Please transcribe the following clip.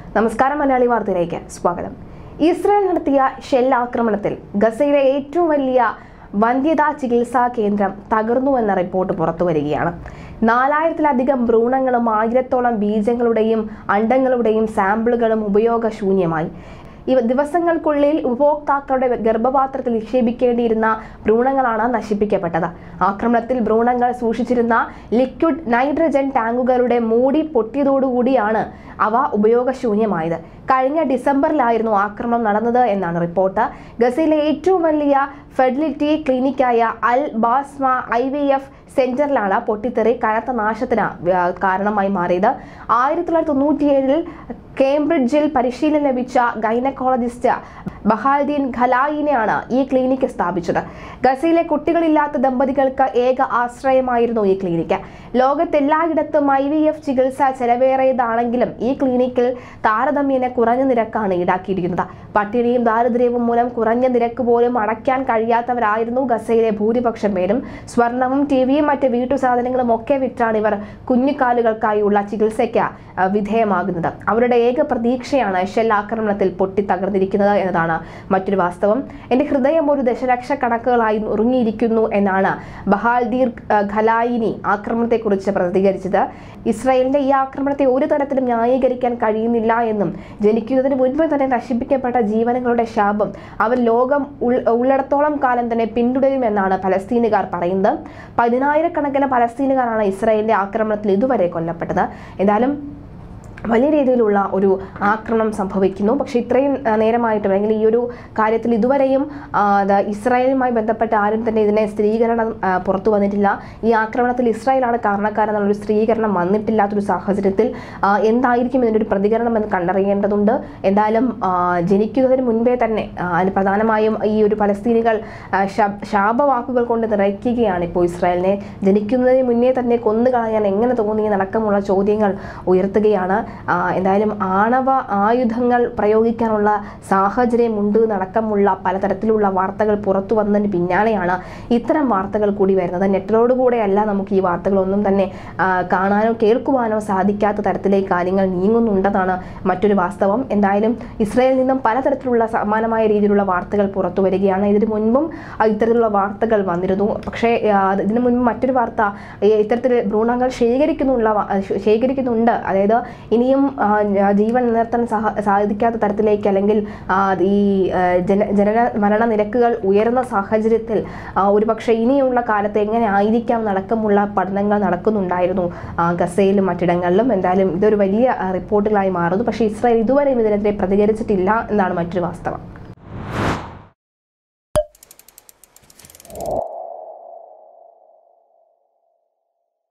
നമസ്കാരം മലയാളി വാർത്തയിലേക്ക് സ്വാഗതം ഇസ്രായേൽ നടത്തിയ ഷെൽ ആക്രമണത്തിൽ ഗസയിലെ ഏറ്റവും വലിയ വന്ധ്യതാ ചികിത്സാ കേന്ദ്രം തകർന്നുവെന്ന റിപ്പോർട്ട് പുറത്തു വരികയാണ് നാലായിരത്തിലധികം ഭ്രൂണങ്ങളും ആയിരത്തോളം ബീജങ്ങളുടെയും അണ്ടങ്ങളുടെയും സാമ്പിളുകളും ഉപയോഗശൂന്യമായി ഇവ ദിവസങ്ങൾക്കുള്ളിൽ ഉപഭോക്താക്കളുടെ ഗർഭപാത്രത്തിൽ നിക്ഷേപിക്കേണ്ടിയിരുന്ന ഭ്രൂണങ്ങളാണ് നശിപ്പിക്കപ്പെട്ടത് ആക്രമണത്തിൽ ഭ്രൂണങ്ങൾ സൂക്ഷിച്ചിരുന്ന ലിക്വിഡ് നൈട്രജൻ ടാങ്കുകളുടെ മൂടി പൊട്ടിയതോടുകൂടിയാണ് അവ ഉപയോഗശൂന്യമായത് കഴിഞ്ഞ ഡിസംബറിലായിരുന്നു ആക്രമണം നടന്നത് എന്നാണ് റിപ്പോർട്ട് ഗസയിലെ ഏറ്റവും വലിയ ഫെർട്ടിലിറ്റി ക്ലിനിക്കായ Al Basma I V F സെന്ററിലാണ് പൊട്ടിത്തെറി കനത്ത നാശത്തിന് വ്യ- കാരണമായി മാറിയത് ആയിരത്തി തൊള്ളായിരത്തി തൊണ്ണൂറ്റിയേഴിൽ കേംബ്രിഡ്ജിൽ പരിശീലനം ലഭിച്ച ഗൈനക്കോളജിസ്റ്റ് ബഹാൽദീൻ ഖലായിനെയാണ് ഈ ക്ലിനിക്ക് സ്ഥാപിച്ചത് ഗസയിലെ കുട്ടികളില്ലാത്ത ദമ്പതികൾക്ക് ഏക ആശ്രയമായിരുന്നു ഈ ക്ലിനിക്ക് ലോകത്തെല്ലായിടത്തും ഐ വി എഫ് ചികിത്സ ചെലവേറിയതാണെങ്കിലും ഈ ക്ലിനിക്കിൽ താരതമ്യേന കുറഞ്ഞ നിരക്കാണ് ഈടാക്കിയിരിക്കുന്നത് പട്ടിണിയും ദാരിദ്ര്യവും മൂലം കുറഞ്ഞ നിരക്ക് പോലും അടയ്ക്കാൻ കഴിയാത്തവരായിരുന്നു ഗസയിലെ ഭൂരിപക്ഷം പേരും സ്വർണവും ടി വിയും മറ്റ് വീട്ടുസാധനങ്ങളും ഒക്കെ വിറ്റാണ് ഇവർ കുഞ്ഞുകാലുകൾക്കായുള്ള ചികിത്സയ്ക്ക് ആ, വിധേയമാകുന്നത് അവരുടെ ഏക പ്രതീക്ഷയാണ് ഷെൽ ആക്രമണത്തിൽ പൊട്ടി തകർന്നിരിക്കുന്നത് എന്നതാണ് മറ്റൊരു വാസ്തവം എന്റെ ഹൃദയം ഒരു ദശലക്ഷക്കണക്കുകളായി ഉറങ്ങിയിരിക്കുന്നു എന്നാണ് ബഹാൽദീർ ആ, ഖലായിനി ആക്രമണത്തെക്കുറിച്ച് പ്രതികരിച്ചത് ഇസ്രായേലിന്റെ ഈ ആക്രമണത്തെ ഒരു തരത്തിലും ന്യായീകരിക്കാൻ കഴിയുന്നില്ല എന്നും ജനിക്കുന്നതിന് മുൻപ് തന്നെ നശിപ്പിക്കപ്പെട്ട ജീവനുകളുടെ ശാപം അവർ ലോകം ഉൾ- ഉള്ളിടത്തോളം കാലം തന്നെ പിന്തുടരുമെന്നാണ് പലസ്തീനുകാർ പറയുന്നത് പതിനായിരക്കണക്കിന് പലസ്തീനുകാരാണ് ഇസ്രായേലിന്റെ ആക്രമണത്തിൽ ഇതുവരെ കൊല്ലപ്പെട്ടത് എന്തായാലും വലിയ രീതിയിലുള്ള ഒരു ആക്രമണം സംഭവിക്കുന്നു പക്ഷേ ഇത്രയും ആ, നേരമായിട്ടും അല്ലെങ്കിൽ ഈ ഒരു കാര്യത്തിൽ ഇതുവരെയും ആ, ദാ ഇസ്രായേലുമായി ബന്ധപ്പെട്ട ആരും തന്നെ ഇതിനെ സ്ഥിരീകരണം ആ, പുറത്തു വന്നിട്ടില്ല ഈ ആക്രമണത്തിൽ ഇസ്രായേലാണ് കാരണക്കാരെന്നുള്ളൊരു സ്ഥിരീകരണം വന്നിട്ടില്ലാത്തൊരു സാഹചര്യത്തിൽ ആ, എന്തായിരിക്കും ഇതിൻ്റെ ഒരു പ്രതികരണം എന്ന് കണ്ടറിയേണ്ടതുണ്ട് എന്തായാലും ആ, ജനിക്കുന്നതിന് മുൻപേ തന്നെ ആ, അതിന് പ്രധാനമായും ഈ ഒരു പലസ്തീനികൾ ആ, ശാപ- ശാപവാക്കുകൾ കൊണ്ട് നിറയ്ക്കുകയാണ് ഇപ്പോൾ ഇസ്രായേലിനെ ജനിക്കുന്നതിന് മുന്നേ തന്നെ കൊന്നുകളയാൻ എങ്ങനെ തോന്നി എന്നടക്കമുള്ള ചോദ്യങ്ങൾ ഉയർത്തുകയാണ് ആ, എന്തായാലും ആണവ ആയുധങ്ങൾ പ്രയോഗിക്കാനുള്ള സാഹചര്യമുണ്ട് എന്നടക്കമുള്ള പലതരത്തിലുള്ള വാർത്തകൾ പുറത്തു വന്നതിന് പിന്നാലെയാണ് ഇത്തരം വാർത്തകൾ കൂടി വരുന്നത് നെറ്റിലോടുകൂടെ അല്ല നമുക്ക് ഈ വാർത്തകളൊന്നും തന്നെ ആ, കാണാനോ കേൾക്കുവാനോ സാധിക്കാത്ത തരത്തിലേക്ക് കാര്യങ്ങൾ നീങ്ങുന്നുണ്ടെന്നാണ് മറ്റൊരു വാസ്തവം എന്തായാലും ഇസ്രായേലിൽ നിന്നും പലതരത്തിലുള്ള സമാനമായ രീതിയിലുള്ള വാർത്തകൾ പുറത്തു വരികയാണ് ഇതിനു മുൻപും ആ, ഇത്തരത്തിലുള്ള വാർത്തകൾ വന്നിരുന്നു പക്ഷേ ആ, ഇതിനു മുൻപ് മറ്റൊരു വാർത്ത ഈ ഇത്തരത്തിൽ ഭ്രൂണങ്ങൾ ശേഖരിക്കുന്നുള്ള വ- ശ- ശേഖരിക്കുന്നുണ്ട് അതായത് ഇനിയും ആ, ജ- ജീവൻ നിലനിർത്താൻ സഹ- സാധിക്കാത്ത തരത്തിലേക്ക് അല്ലെങ്കിൽ ആ, ഈ ആ, ജന ജനന മരണ നിരക്കുകൾ ഉയർന്ന സാഹചര്യത്തിൽ ആ, ഒരുപക്ഷെ ഇനിയുള്ള കാലത്ത് എങ്ങനെ ആയിരിക്കാം നടക്കമുള്ള പഠനങ്ങൾ നടക്കുന്നുണ്ടായിരുന്നു ആ, ഗസയിലും മറ്റിടങ്ങളിലും എന്തായാലും ഇതൊരു വലിയ ആ, റിപ്പോർട്ടുകളായി മാറുന്നു പക്ഷേ ഇസ്രായേൽ ഇതുവരെയും ഇതിനെതിരെ പ്രതികരിച്ചിട്ടില്ല എന്നാണ് മറ്റൊരു വാസ്തവം